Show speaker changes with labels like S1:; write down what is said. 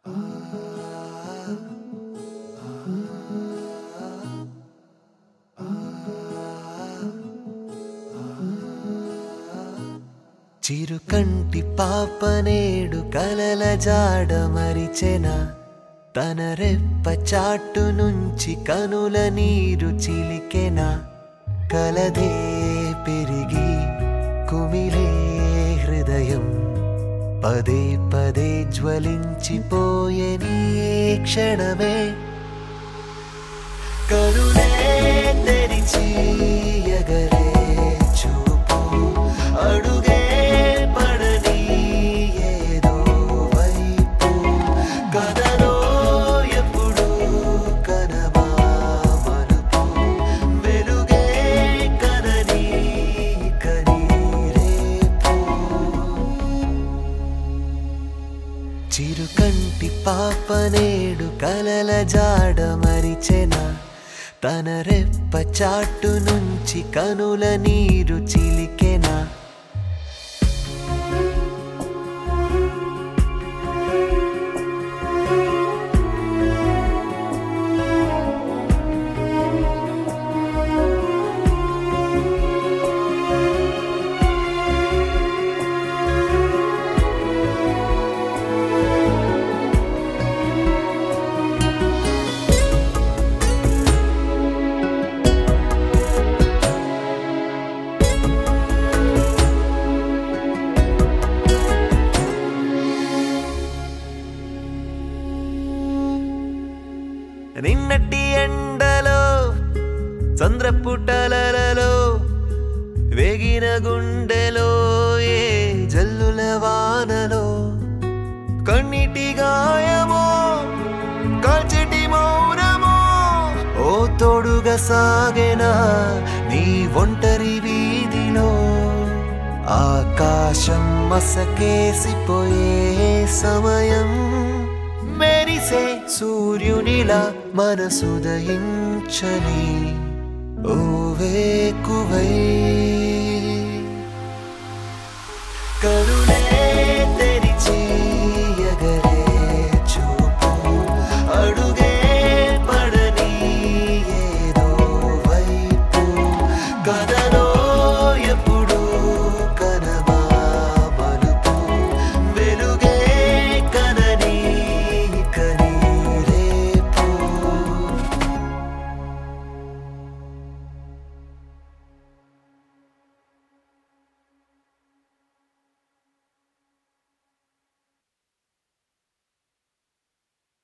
S1: చిరుకంటి పాపనేడు కలల జాడ మరిచెన తన రెప్ప చాటు నుంచి కనుల నీరు చిలికెన కలదే పెరిగి కుమిలే హృదయం పదే పదే జ్వలించిపోయే నీ క్షణమే కరుణే తెరిచి ఎగరే చూపు అడుగే పడని ఏదో వైపు కథలో ఎప్పుడు కనవా మలుపు వెలుగే కదని కని రేపు చిరుకంటి పాపనేడు కలల జాడ మరిచెన తన రెప్ప చాటు నుంచి కనుల నీరు చిలికెనా నిన్నటి ఎండలో చంద్రపుటలలో వేగిన గుండెలో ఏ జల్లుల వానలో కన్నిటి గాయమో కాల్చెటి మౌనమో ఓ తోడుగా సాగెనా నీ ఒంటరి వీధిలో ఆకాశం మసకేసిపోయే సమయం మెరిసే సూర్యునిలా మనసుదయించని ఓవే కువై కరు